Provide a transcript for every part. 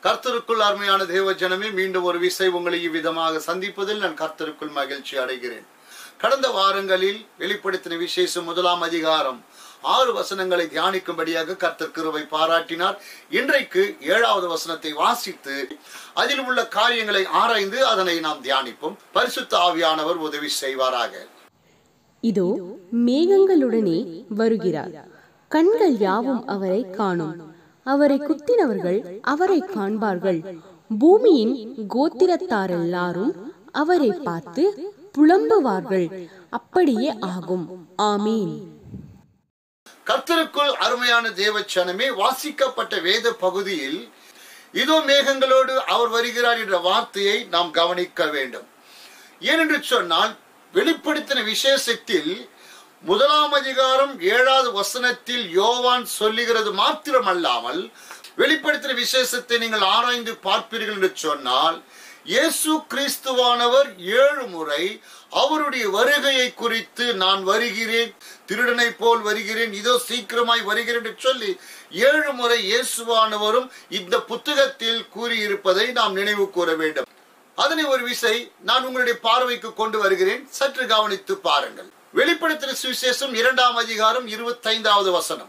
கர்த்தருக்குள் அருமையான தேவ ஜனமே மீண்டும் ஒரு விசை உங்களை இவ்விதமாக சந்திப்பதில் நான் கர்த்தருக்குள் மகிழ்ச்சி அடைகிறேன் கடந்த வாரங்களில் வெளிப்படுத்தின விசேஷம் முதலாம் அதிகாரம் ஆறு வசனங்களை தியானிக்கும்படியாக கர்த்தர் கிருபை பாராட்டினார் இன்றைக்கு ஏழாவது வசனத்தை வாசித்து அதில் உள்ள காரியங்களை ஆராய்ந்து அதனை நாம் தியானிப்போம் பரிசுத்த ஆவியானவர் உதவி செய்வாராக இதோ மேகங்களுடனே வருகிறார் கண்கள் யாவும் அவரை காணும் அவரை குத்தினவர்கள் அவரை காண்பார்கள் பூமியின் கோத்திரத்தாரெல்லாரும் அவரை பார்த்து புலம்புவார்கள் அப்படியே ஆகும் ஆமீன் கர்த்தருக்குள் அருமையான தேவச்சனமே வாசிக்கப்பட்ட வேத பகுதியில் இதோ மேகங்களோடு அவர் வருகிறார் என்ற வார்த்தையை நாம் கவனிக்க வேண்டும் ஏனென்று சொன்னால் வெளிப்படுத்தின விசேஷத்தில் முதலாம் அதிகாரம் ஏழாவது வசனத்தில் யோவான் சொல்லுகிறது மாத்திரமல்லாமல் வெளிப்படுத்தின விசேஷத்தை நீங்கள் ஆராய்ந்து பார்ப்பீர்கள் என்று சொன்னால் இயேசு கிறிஸ்துவானவர் ஏழு முறை அவருடைய வருகையை குறித்து நான் வருகிறேன் திருடனை போல் வருகிறேன் இதோ சீக்கிரமாய் வருகிறேன் என்று சொல்லி ஏழு முறை இயேசுவானவரும் இந்த புத்தகத்தில் கூறியிருப்பதை நாம் நினைவு கூற வேண்டும் அதனை ஒரு விசை நான் உங்களுடைய பார்வைக்கு கொண்டு வருகிறேன் சற்று கவனித்து பாருங்கள் வெளிப்படுத்தின சுவிசேஷம் இரண்டாம் அதிகாரம் இருபத்தைந்தாவது வசனம்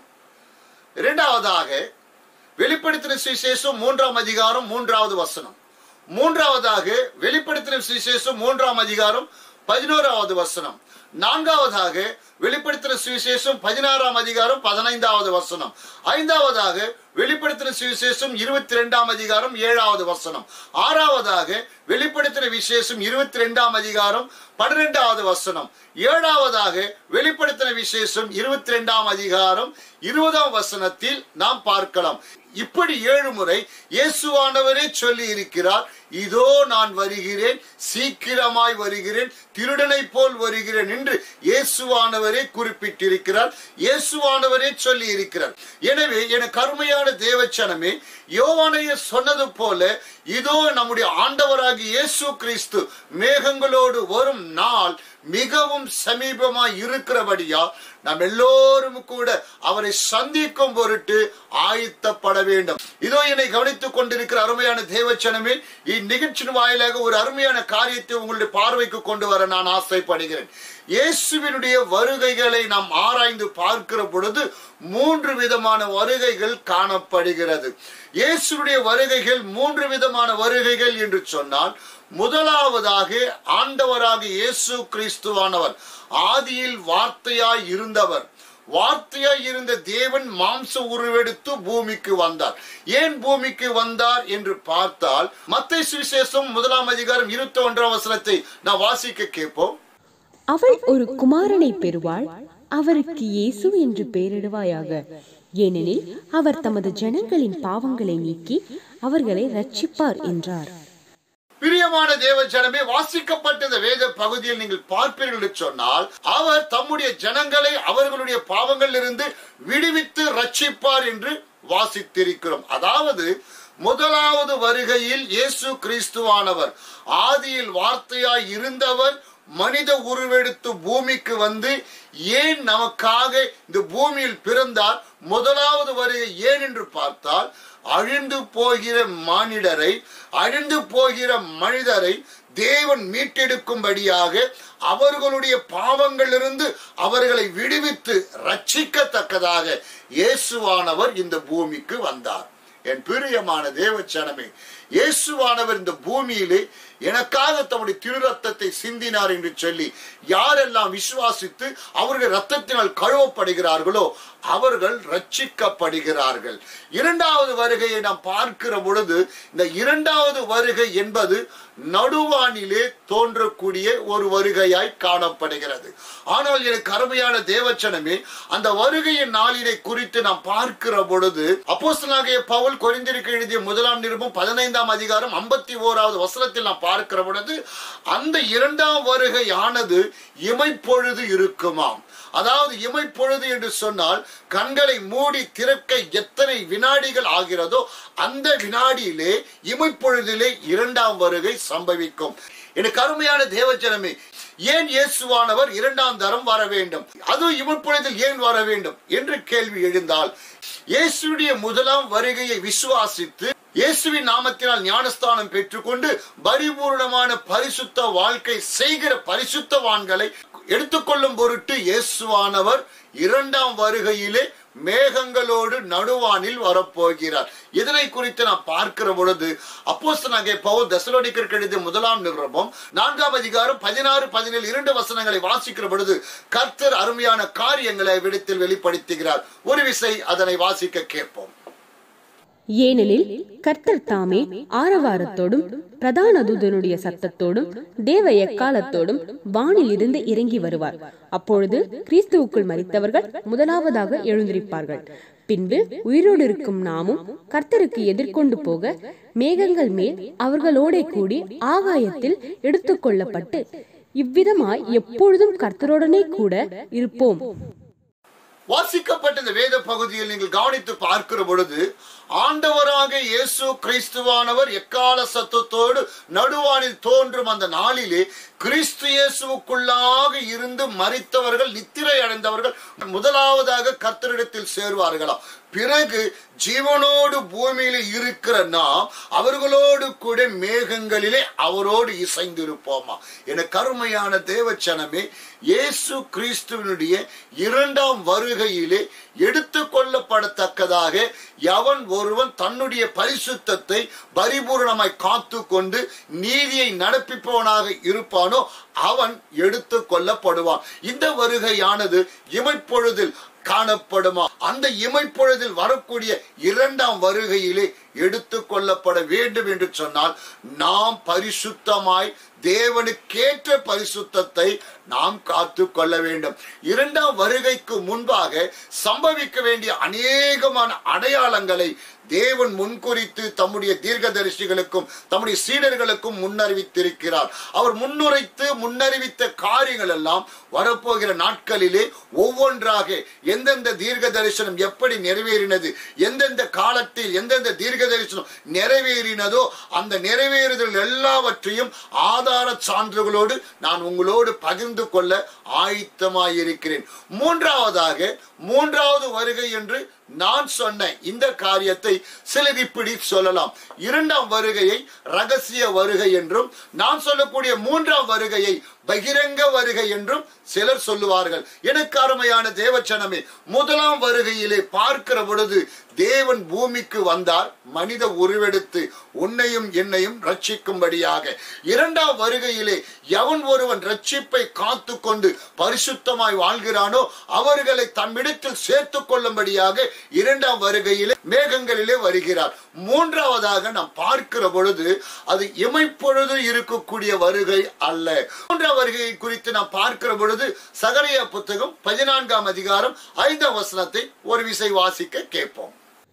இரண்டாவதாக வெளிப்படுத்தின சுவிசேஷம் மூன்றாம் அதிகாரம் மூன்றாவது வசனம் மூன்றாவதாக வெளிப்படுத்தின சுவிசேஷம் மூன்றாம் அதிகாரம் பதினோராவது வசனம் நான்காவதாக வெளிப்படுத்தின சுவிசேஷம் பதினாறாம் அதிகாரம் பதினைந்தாவது வசனம் ஐந்தாவதாக வெளிப்படுத்தின சுவிசேஷம் இருபத்தி ரெண்டாம் அதிகாரம் ஏழாவது வசனம் ஆறாவதாக வெளிப்படுத்தின விசேஷம் இருபத்தி ரெண்டாம் அதிகாரம் பன்னிரெண்டாவது வசனம் ஏழாவதாக வெளிப்படுத்தின விசேஷம் இருபத்தி ரெண்டாம் அதிகாரம் இருபதாம் வசனத்தில் நாம் பார்க்கலாம் இப்படி ஏழு முறை இயேசுவானவரே சொல்லி இருக்கிறார் இதோ நான் வருகிறேன் சீக்கிரமாய் வருகிறேன் திருடனை போல் வருகிறேன் என்று இயேசுவானவரே குறிப்பிட்டிருக்கிறார் இயேசுவானவரே சொல்லி இருக்கிறார் எனவே என கருமையான தேவச்சனமே யோவானைய சொன்னது போல இதோ நம்முடைய ஆண்டவராகி இயேசு கிறிஸ்து மேகங்களோடு வரும் நாள் மிகவும் சமீபமாய் இருக்கிறபடியா நாம் எல்லோரும் கூட அவரை சந்திக்கும் பொருட்டு ஆயத்தப்பட வேண்டும் இதோ என்னை கவனித்துக் கொண்டிருக்கிற அருமையான தேவச்சனமே இந்நிகழ்ச்சியின் வாயிலாக ஒரு அருமையான காரியத்தை உங்களுடைய பார்வைக்கு கொண்டு வர நான் ஆசைப்படுகிறேன் இயேசுவினுடைய வருகைகளை நாம் ஆராய்ந்து பார்க்கிற பொழுது மூன்று விதமான வருகைகள் காணப்படுகிறது இயேசுடைய வருகைகள் மூன்று விதமான வருகைகள் என்று சொன்னால் முதலாவதாக ஆண்டவராக இயேசு கிறிஸ்துவானவர் ஆதியில் வார்த்தையாய் இருந்தவர் வார்த்தையாய் இருந்த தேவன் மாம்ச உருவெடுத்து பூமிக்கு வந்தார் ஏன் பூமிக்கு வந்தார் என்று பார்த்தால் மத்தை சுவிசேஷம் முதலாம் அதிகாரம் இருபத்தி ஒன்றாம் வசனத்தை நான் வாசிக்க கேட்போம் அவள் ஒரு குமாரனை பெறுவாள் அவருக்கு இயேசு என்று பெயரிடுவாயாக ஏனெனில் அவர் தமது ஜனங்களின் பாவங்களை நீக்கி அவர்களை ரட்சிப்பார் என்றார் பிரியமான தேவ ஜனமே வாசிக்கப்பட்ட இந்த வேத பகுதியில் நீங்கள் பார்ப்பீர்கள் என்று சொன்னால் அவர் தம்முடைய ஜனங்களை அவர்களுடைய பாவங்களிலிருந்து விடுவித்து ரட்சிப்பார் என்று வாசித்திருக்கிறோம் அதாவது முதலாவது வருகையில் இயேசு கிறிஸ்துவானவர் ஆதியில் வார்த்தையாய் இருந்தவர் மனித உருவெடுத்து பூமிக்கு வந்து ஏன் நமக்காக இந்த பூமியில் பிறந்தார் முதலாவது வருகை ஏன் என்று பார்த்தால் அழிந்து போகிற மானிடரை அழிந்து போகிற மனிதரை தேவன் மீட்டெடுக்கும்படியாக அவர்களுடைய பாவங்களிலிருந்து அவர்களை விடுவித்து ரட்சிக்கத்தக்கதாக இயேசுவானவர் இந்த பூமிக்கு வந்தார் என் பிரியமான தேவச்சனமே இயேசுவானவர் இந்த பூமியிலே எனக்காக தம்முடைய திரு ரத்தத்தை சிந்தினார் என்று சொல்லி யாரெல்லாம் விசுவாசித்து அவருடைய ரத்தத்தினால் கழுவப்படுகிறார்களோ அவர்கள் ரட்சிக்கப்படுகிறார்கள் இரண்டாவது வருகையை நாம் பார்க்கிற பொழுது இந்த இரண்டாவது வருகை என்பது நடுவானிலே தோன்றக்கூடிய ஒரு வருகையாய் காணப்படுகிறது ஆனால் எனக்கு அருமையான தேவச்சனமே அந்த வருகையின் நாளினை குறித்து நாம் பார்க்கிற பொழுது அப்போஸ்தலனாகிய பவுல் கொரிந்திருக்கு எழுதிய முதலாம் நிருபம் பதினைந்தாம் அதிகாரம் ஐம்பத்தி ஓராவது வசனத்தில் நாம் பார்க்கிற பொழுது அந்த இரண்டாம் வருகையானது இமைப்பொழுது இருக்குமாம் அதாவது இமைப்பொழுது என்று சொன்னால் கண்களை மூடி திறக்க எத்தனை வினாடிகள் ஆகிறதோ அந்த வினாடியிலே இமைப்பொழுதிலே இரண்டாம் வருகை சம்பவிக்கும் எனக்கு அருமையான தேவஜனமே ஏன் இயேசுவானவர் இரண்டாம் தரம் வர வேண்டும் அது இமைப்பொழுதில் ஏன் வர வேண்டும் என்று கேள்வி எழுந்தால் இயேசுடைய முதலாம் வருகையை விசுவாசித்து இயேசுவின் நாமத்தினால் ஞானஸ்தானம் பெற்றுக்கொண்டு பரிபூர்ணமான பரிசுத்த வாழ்க்கை செய்கிற பரிசுத்தவான்களை எடுத்துக்கொள்ளும் பொருட்டு இயேசுவானவர் இரண்டாம் வருகையிலே மேகங்களோடு நடுவானில் வரப்போகிறார் இதனை குறித்து நாம் பார்க்கிற பொழுது அப்போஸ்தலனாகிய பவுல் தெசலோனிக்கர் கடித முதலாம் நிருபம் நான்காம் அதிகாரம் பதினாறு பதினேழு இரண்டு வசனங்களை வாசிக்கிற பொழுது கர்த்தர் அருமையான காரியங்களை விடத்தில் வெளிப்படுத்துகிறார் ஒரு விசை அதனை வாசிக்க கேட்போம் ஏனெனில் கர்த்தர் தாமே ஆரவாரத்தோடும் பிரதான தூதனுடைய சத்தத்தோடும் தேவ எக்காலத்தோடும் வானில் இருந்து இறங்கி வருவார் அப்பொழுது கிறிஸ்துவுக்குள் மரித்தவர்கள் முதலாவதாக எழுந்திருப்பார்கள் பின்பு உயிரோடு இருக்கும் நாமும் கர்த்தருக்கு எதிர்கொண்டு போக மேகங்கள் மேல் அவர்களோடே கூடி ஆகாயத்தில் எடுத்துக்கொள்ளப்பட்டு இவ்விதமாய் எப்பொழுதும் கர்த்தருடனே கூட இருப்போம் வாசிக்கப்பட்ட இந்த வேத பகுதியில் நீங்கள் கவனித்து பார்க்கிற பொழுது ஆண்டவராக இயேசு கிறிஸ்துவானவர் எக்கால சத்தத்தோடு நடுவானில் தோன்றும் அந்த நாளிலே கிறிஸ்து இயேசுவுக்குள்ளாக இருந்து மறித்தவர்கள் நித்திரை அடைந்தவர்கள் முதலாவதாக கர்த்தரிடத்தில் சேருவார்களாம் பிறகு ஜீவனோடு பூமியில இருக்கிற நாம் அவர்களோடு கூட மேகங்களிலே அவரோடு இசைந்திருப்போமா என கருமையான தேவச்சனமே இயேசு கிறிஸ்துவனுடைய இரண்டாம் வருகையிலே எடுத்து கொள்ளப்படத்தக்கதாக எவன் ஒருவன் தன்னுடைய பரிசுத்தத்தை பரிபூர்ணமாய் காத்து கொண்டு நீதியை நடப்பிப்பவனாக இருப்பானோ அவன் எடுத்து கொள்ளப்படுவான் இந்த வருகையானது இமைப்பொழுதில் காணப்படுமா அந்த இமைப்பொழுதில் வரக்கூடிய இரண்டாம் வருகையிலே எடுத்து கொள்ளப்பட வேண்டும் என்று சொன்னால் நாம் பரிசுத்தமாய் தேவனுக்கேற்ற பரிசுத்தத்தை நாம் காத்து கொள்ள வேண்டும் இரண்டாம் வருகைக்கு முன்பாக சம்பவிக்க வேண்டிய அநேகமான அடையாளங்களை தேவன் முன்குறித்து தம்முடைய தீர்க்கதரிசிகளுக்கும் தம்முடைய சீடர்களுக்கும் முன்னறிவித்திருக்கிறார் அவர் முன்னுரைத்து முன்னறிவித்த காரியங்கள் எல்லாம் வரப்போகிற நாட்களிலே ஒவ்வொன்றாக எந்தெந்த தீர்க்க தரிசனம் எப்படி நிறைவேறினது எந்தெந்த காலத்தில் எந்தெந்த தீர்க்க தரிசனம் நிறைவேறினதோ அந்த நிறைவேறுதல் எல்லாவற்றையும் ஆதார சான்றுகளோடு நான் உங்களோடு பகிர்ந்து கொள்ள ஆயத்தமாயிருக்கிறேன் மூன்றாவதாக மூன்றாவது வருகை என்று நான் சொன்ன இந்த காரியத்தை சிலர் இப்படி சொல்லலாம் இரண்டாம் வருகையை ரகசிய வருகை என்றும் நான் சொல்லக்கூடிய மூன்றாம் வருகையை பகிரங்க வருகை என்றும் சிலர் சொல்லுவார்கள் எனக்கு அருமையான தேவச்சனமே முதலாம் வருகையிலே பார்க்கிற பொழுது தேவன் பூமிக்கு வந்தார் மனித உருவெடுத்து உன்னையும் என்னையும் ரட்சிக்கும்படியாக இரண்டாம் வருகையிலே எவன் ஒருவன் ரட்சிப்பை காத்து கொண்டு பரிசுத்தமாய் வாழ்கிறானோ அவர்களை தம்மிடத்தில் சேர்த்து கொள்ளும்படியாக இரண்டாம் வருகையிலே மேகங்களிலே வருகிறார் மூன்றாவதாக நாம் பார்க்கிற பொழுது அது இமைப்பொழுது இருக்கக்கூடிய வருகை அல்ல மூன்றாம் வருகை குறித்து நாம் பார்க்கிற பொழுது சகரியா புத்தகம் பதினான்காம் அதிகாரம் ஐந்தாம் வசனத்தை ஒரு விசை வாசிக்க கேட்போம்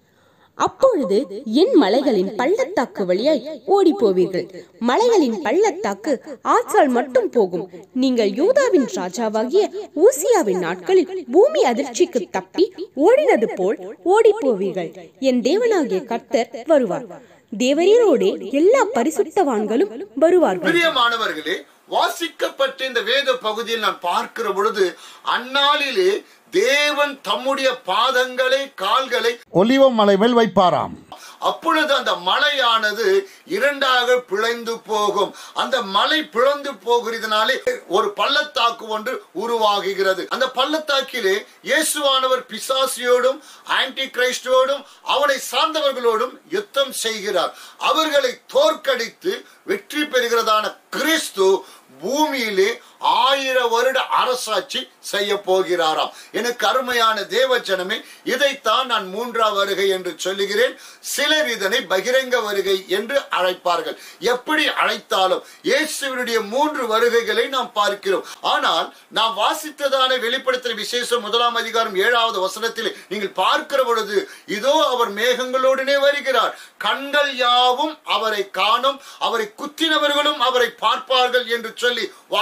அப்பொழுது என் மலைகளின் பள்ளத்தாக்கு வழியாய் ஓடி போவீர்கள் மலைகளின் பள்ளத்தாக்கு ஆற்றால் மட்டும் போகும் நீங்கள் யூதாவின் ராஜாவாகிய ஊசியாவின் நாட்களில் பூமி அதிர்ச்சிக்கு தப்பி ஓடினது போல் ஓடி போவீர்கள் என் தேவனாகிய கர்த்தர் வருவார் தேவரீரோடே எல்லா பரிசுத்தவான்களும் வருவார்கள் பிரியமானவர்களே வாசிக்கப்பட்ட இந்த வேத பகுதியில் நான் பார்க்கிற பொழுது அந்நாளிலே தேவன் தம்முடைய பாதங்களை கால்களை ஒலிவ மலை மேல் வைப்பாராம் அப்பொழுது அந்த மலையானது இரண்டாக பிளந்து போகும் அந்த மலை பிளந்து போகிறதுனாலே ஒரு பள்ளத்தாக்கு ஒன்று உருவாகுகிறது அந்த பள்ளத்தாக்கிலே இயேசுவானவர் பிசாசியோடும் ஆன்டி கிரைஸ்டோடும் அவனை சார்ந்தவர்களோடும் யுத்தம் செய்கிறார் அவர்களை தோற்கடித்து வெற்றி பெறுகிறதான கிறிஸ்து பூமியிலே ஆயிரம் வருட அரசாட்சி செய்ய போகிறாராம் எனக்கு அருமையான தேவச்சனமே இதைத்தான் நான் மூன்றாம் வருகை என்று சொல்லுகிறேன் சிலர் இதனை பகிரங்க வருகை என்று அழைப்பார்கள் எப்படி அழைத்தாலும் இயேசுவினுடைய மூன்று வருகைகளை நாம் பார்க்கிறோம் ஆனால் நாம் வாசித்ததான வெளிப்படுத்துகிற விசேஷம் முதலாம் அதிகாரம் ஏழாவது வசனத்தில் நீங்கள் பார்க்கிற பொழுது இதோ அவர் மேகங்களோடனே வருகிறார் கண்கள் யாவும் அவரை காணும் அவரை குத்தினவர்களும் அவரை பார்ப்பார்கள் என்று சொல்லி வாசித்துள்ளோம்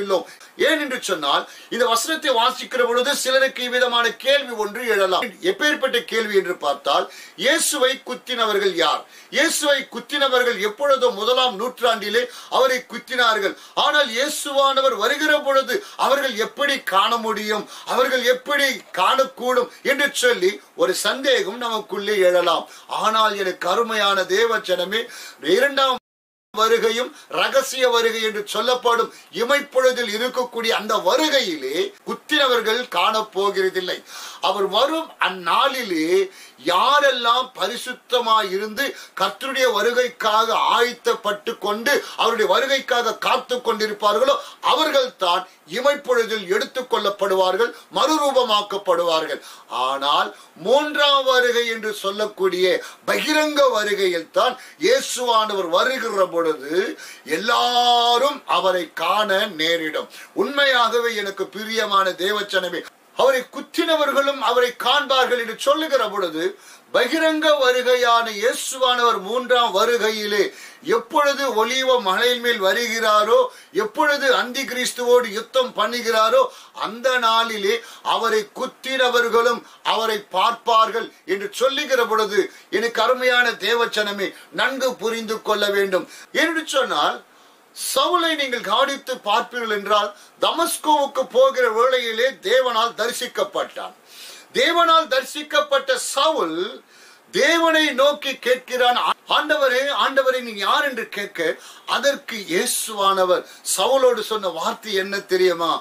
உள்ளோம் ஏன் என்று சொன்னால் இந்த வசனத்தை வாசிக்கிற பொழுது சிலருக்கு இவ்விதமான கேள்வி ஒன்று எழலாம் எப்பேற்பட்ட கேள்வி என்று பார்த்தால் இயேசுவை குத்தினவர்கள் யார் இயேசுவை குத்தினவர்கள் எப்பொழுதோ முதலாம் நூற்றாண்டிலே அவரை குத்தினார்கள் ஆனால் இயேசுவானவர் வருகிற பொழுது அவர்கள் எப்படி காண முடியும் அவர்கள் எப்படி காணக்கூடும் என்று சொல்லி ஒரு சந்தேகம் நமக்குள்ளே எழலாம் ஆனால் எனக்கு அருமையான தேவச்சனமே இரண்டாம் வருகையும் ரகசிய வருகை என்று சொல்லப்படும் இமைப்பொழுதில் இருக்கக்கூடிய அந்த வருகையிலே குத்தினவர்கள் காணப்போகிறதில்லை அவர் வரும் அந்நாளிலே யாரெல்லாம் பரிசுத்தமாய் இருந்து கர்த்தருடைய வருகைக்காக ஆயத்தப்பட்டு கொண்டு அவருடைய வருகைக்காக காத்து கொண்டிருப்பார்களோ அவர்கள் தான் இமைப்பொழுதில் எடுத்துக் கொள்ளப்படுவார்கள் மறுரூபமாக்கப்படுவார்கள் ஆனால் மூன்றாம் வருகை என்று சொல்லக்கூடிய பகிரங்க வருகையில் தான் இயேசுவானவர் வருகிற பொழுது எல்லாரும் அவரை காண நேரிடும் உண்மையாகவே எனக்கு பிரியமான தேவச்சனமே அவரை குத்தினவர்களும் அவரை காண்பார்கள் என்று சொல்லுகிற பொழுது பகிரங்க வருகையான இயேசுவானவர் மூன்றாம் வருகையிலே எப்பொழுது ஒலிவ மலையின் மேல் வருகிறாரோ எப்பொழுது அந்தி கிறிஸ்துவோடு யுத்தம் பண்ணுகிறாரோ அந்த நாளிலே அவரை குத்தினவர்களும் அவரை பார்ப்பார்கள் என்று சொல்லுகிற பொழுது எனக்கு அருமையான தேவச்சனமே நன்கு புரிந்து கொள்ள வேண்டும் என்று சொன்னால் சவுலை நீங்கள் கவனித்து பார்ப்பீர்கள் என்றால் தமஸ்கோவுக்கு போகிற வேளையிலே தேவனால் தரிசிக்கப்பட்டான் தேவனால் தரிசிக்கப்பட்ட சவுல் தேவனை நோக்கி கேட்கிறான் ஆண்டவரே ஆண்டவரை நீ யார் என்று கேட்க அதற்கு இயேசுவானவர் சவுலோடு சொன்ன வார்த்தை என்ன தெரியுமா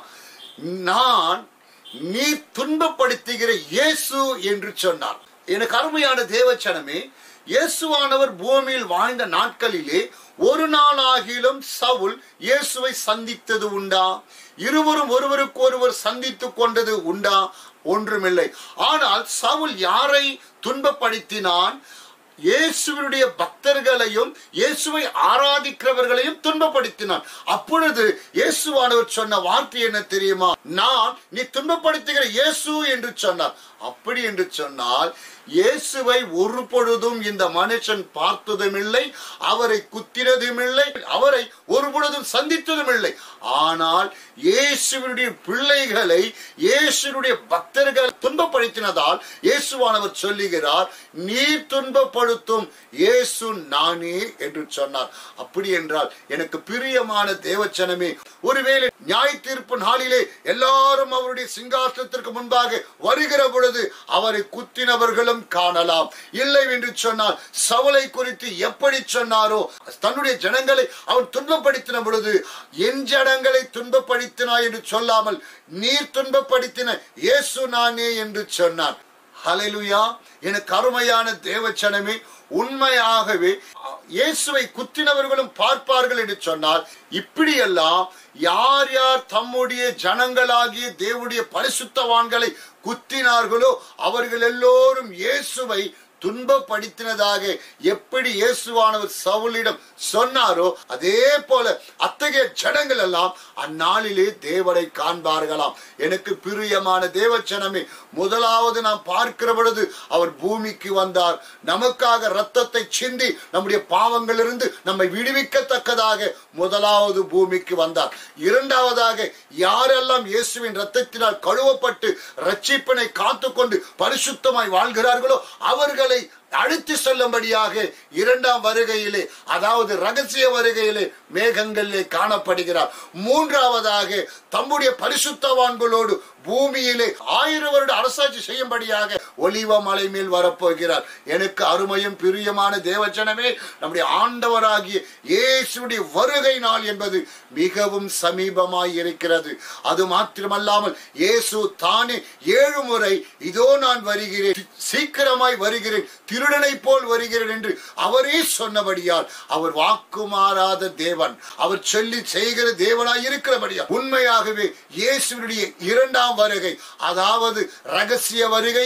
நான் நீ துன்பப்படுத்துகிற இயேசு என்று சொன்னார் எனக்கு அருமையான தேவச்சனமே இயேசுவானவர் பூமியில் வாழ்ந்த நாட்களிலே ஒரு நாளாகிலும் சவுல் இயேசுவை சந்தித்தது உண்டா இருவரும் ஒருவருக்கு ஒருவர் சந்தித்துக் கொண்டது உண்டா ஒன்றுமில்லை ஆனால் சவுல் யாரை துன்பப்படுத்தினான் இயேசுவனுடைய பக்தர்களையும் இயேசுவை ஆராதிக்கிறவர்களையும் துன்பப்படுத்தினான் அப்பொழுது இயேசுவானவர் சொன்ன வார்த்தை என்ன தெரியுமா நான் நீ துன்பப்படுத்துகிற இயேசு என்று சொன்னார் அப்படி என்று சொன்னால் இயேசுவை ஒரு பொழுதும் இந்த மனுஷன் பார்த்ததும் இல்லை அவரை குத்தினதும் இல்லை அவரை ஒரு பொழுதும் சந்தித்ததும் இல்லை ஆனால் இயேசுவினுடைய பிள்ளைகளை இயேசுடைய பக்தர்கள் துன்பப்படுத்தினதால் இயேசுவானவர் சொல்லுகிறார் நீ துன்பப்படுத்தும் இயேசு நானே என்று சொன்னார் அப்படி என்றால் எனக்கு பிரியமான தேவச்சனமே ஒருவேளை நியாய தீர்ப்பு நாளிலே எல்லாரும் அவருடைய சிங்காசனத்திற்கு முன்பாக வருகிற பொழுது அவரை குத்தினவர்களும் காணலாம் இல்லை என்று சொன்னால் சவலை குறித்து எப்படி சொன்னாரோ தன்னுடைய ஜனங்களை அவன் துன்பப்படுத்தின பொழுது என் ஜனங்களை துன்பப்படுத்தினாய் என்று சொல்லாமல் நீர் துன்பப்படுத்தின இயேசு நானே என்று சொன்னார் ஹalleluya எனக்கு அருமையான தேவச்சனமே உண்மையாகவே இயேசுவை குத்தினவர்களும் பார்ப்பார்கள் என்று சொன்னால் இப்படியெல்லாம் யார் யார் தம்முடைய ஜனங்களாகிய தேவனுடைய பரிசுத்தவான்களை குத்தினார்களோ அவர்கள் எல்லோரும் இயேசுவை துன்பப்படுத்தினதாக எப்படி இயேசுவானவர் சவுலிடம் சொன்னாரோ அதே போல அத்தகைய ஜனங்கள் எல்லாம் அந்நாளிலே தேவனை காண்பார்களாம் எனக்கு பிரியமான தேவச்சனமே முதலாவது நாம் பார்க்கிற பொழுது அவர் பூமிக்கு வந்தார் நமக்காக ரத்தத்தை சிந்தி நம்முடைய பாவங்களிலிருந்து நம்மை விடுவிக்கத்தக்கதாக முதலாவது பூமிக்கு வந்தார் இரண்டாவதாக யாரெல்லாம் இயேசுவின் ரத்தத்தினால் கழுவப்பட்டு ரட்சிப்பினை காத்துக்கொண்டு பரிசுத்தமாய் வாழ்கிறார்களோ அவர்களை அழைத்து செல்லும்படியாக இரண்டாம் வருகையிலே அதாவது ரகசிய வருகையிலே மேகங்களிலே காணப்படுகிறார் மூன்றாவதாக தம்முடைய பரிசுத்தவான்களோடு பூமியிலே ஆயிரம் வருட அரசாட்சி செய்யும்படியாக ஒலிவ மலை மேல் வரப்போகிறார் எனக்கு அருமையும் பிரியமான தேவச்சனமே நம்முடைய ஆண்டவராகிய இயேசுடைய வருகை நாள் என்பது மிகவும் சமீபமாய் இருக்கிறது அது மாத்திரமல்லாமல் இயேசு தானே ஏழு முறை இதோ நான் வருகிறேன் சீக்கிரமாய் வருகிறேன் திருடனை போல் வருகிறேன் என்று அவரே சொன்னபடியால் அவர் வாக்கு மாறாத தேவன் அவர் சொல்லி செய்கிற தேவனாய் இருக்கிறபடியால் உண்மையாகவே இயேசுடைய இரண்டாம் வருகை அதாவது ரகசிய வருகையும்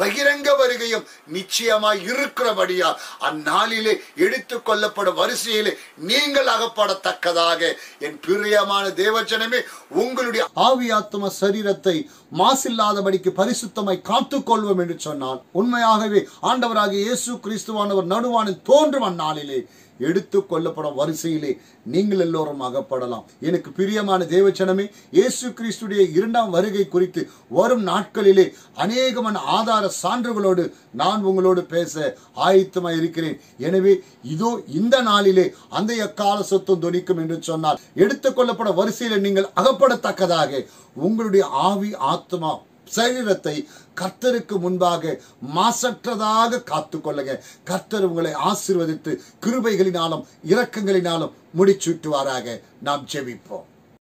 பகிரங்க வருகையும் நிச்சயமாய் இருக்கிறபடியா அந்நாளிலே எடுத்துக் கொள்ளப்படும் வரிசையிலே நீங்கள் அகப்படத்தக்கதாக என் பிரியமான தேவஜனமே உங்களுடைய ஆவி ஆத்ம சரீரத்தை மாசில்லாதபடிக்கு பரிசுத்தமாய் காத்துக் கொள்வோம் என்று சொன்னான் உண்மையாகவே ஆண்டவராகிய இயேசு கிறிஸ்துவானவர் நடுவானில் தோன்றும் அந்நாளிலே எடுத்துக் கொள்ளப்படும் வரிசையிலே நீங்கள் எல்லோரும் அகப்படலாம் எனக்கு பிரியமான தேவச்சனமே இயேசு கிறிஸ்துடைய இரண்டாம் வருகை குறித்து வரும் நாட்களிலே அநேகமான ஆதார சான்றுகளோடு நான் உங்களோடு பேச ஆயத்தமாய் இருக்கிறேன் எனவே இதோ இந்த நாளிலே அந்த எக்கால சொத்தம் தொனிக்கும் என்று சொன்னால் எடுத்துக் கொள்ளப்பட வரிசையிலே நீங்கள் அகப்படத்தக்கதாக உங்களுடைய ஆவி ஆத்மா சரீரத்தை கர்த்தருக்கு முன்பாக மாசற்றதாக காத்துக்கொள்ளுங்க கர்த்தர் உங்களை ஆசீர்வதித்து கிருபைகளினாலும் இரக்கங்களினாலும் முடிச்சுட்டுவாராக நாம் ஜெபிப்போம்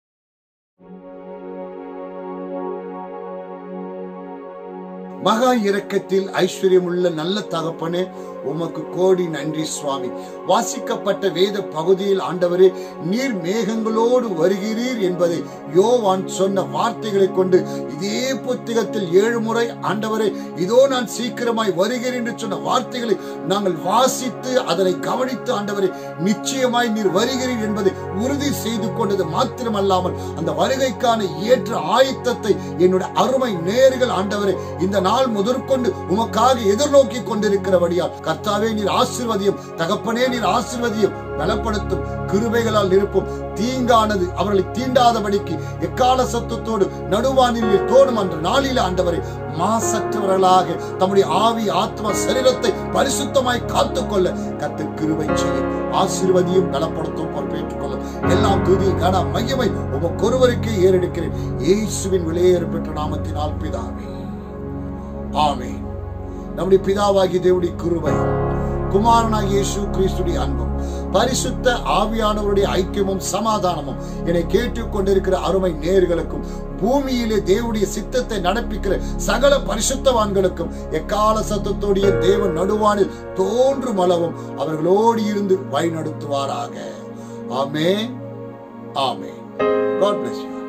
மகா இரக்கத்தில் ஐஸ்வர்யமுள்ள நல்ல தகப்பனே உமக்கு கோடி நன்றி சுவாமி வாசிக்கப்பட்ட வேத பகுதியில் ஆண்டவரே நீர் மேகங்களோடு வருகிறீர் என்பதை யோவான் சொன்ன வார்த்தைகளை கொண்டு இதே புத்தகத்தில் ஏழு முறை ஆண்டவரே இதோ நான் சீக்கிரமாய் வருகிறேன் என்று சொன்ன வார்த்தைகளை நாங்கள் வாசித்து அதனை கவனித்து ஆண்டவரே நிச்சயமாய் நீர் வருகிறீர் என்பதை உறுதி செய்து கொண்டது மாத்திரமல்லாமல் அந்த வருகைக்கான ஏற்ற ஆயத்தத்தை என்னுடைய அருமை நேர்கள் ஆண்டவரே இந்த நாள் முதற்கொண்டு உமக்காக எதிர்நோக்கி கொண்டிருக்கிறபடியால் கர்த்தாவே நீர் ஆசிர்வதியும் தகப்பனே நீர் ஆசிர்வதியும் பலப்படுத்தும் கிருபைகளால் நிரப்பும் தீங்கானது அவர்களை தீண்டாதபடிக்கு எக்கால சத்தத்தோடு நடுவானிலே தோணும் அன்ற நாளில ஆண்டவரை மாசற்றவர்களாக தம்முடைய ஆவி ஆத்மா சரீரத்தை பரிசுத்தமாய் காத்துக்கொள்ள கத்து கிருபை செய்யும் ஆசீர்வதியும் பலப்படுத்தும் பொறுப்பேற்றுக் கொள்ளும் எல்லாம் துதி கன மையமை உமக்கு ஒருவருக்கே ஏறெடுக்கிறேன் இயேசுவின் விலையேறு பெற்ற நாமத்தினால் பிதாவே ஆமென் நம்முடைய பிதாவாகி தேவனுடைய கிருபை குமாரனாகிய இயேசு கிறிஸ்துடைய அன்பும் பரிசுத்த ஆவியானவருடைய ஐக்கியமும் சமாதானமும் என்னை கேட்டுக் கொண்டிருக்கிற அருமை நேர்களுக்கும் பூமியிலே தேவனுடைய சித்தத்தை நடப்பிக்கிற சகல பரிசுத்தவான்களுக்கும் எக்கால சத்தத்தோடைய தேவன் நடுவானில் தோன்றும் அளவும் அவர்களோடு இருந்து வழி நடத்துவாராக ஆமே ஆமே God bless you.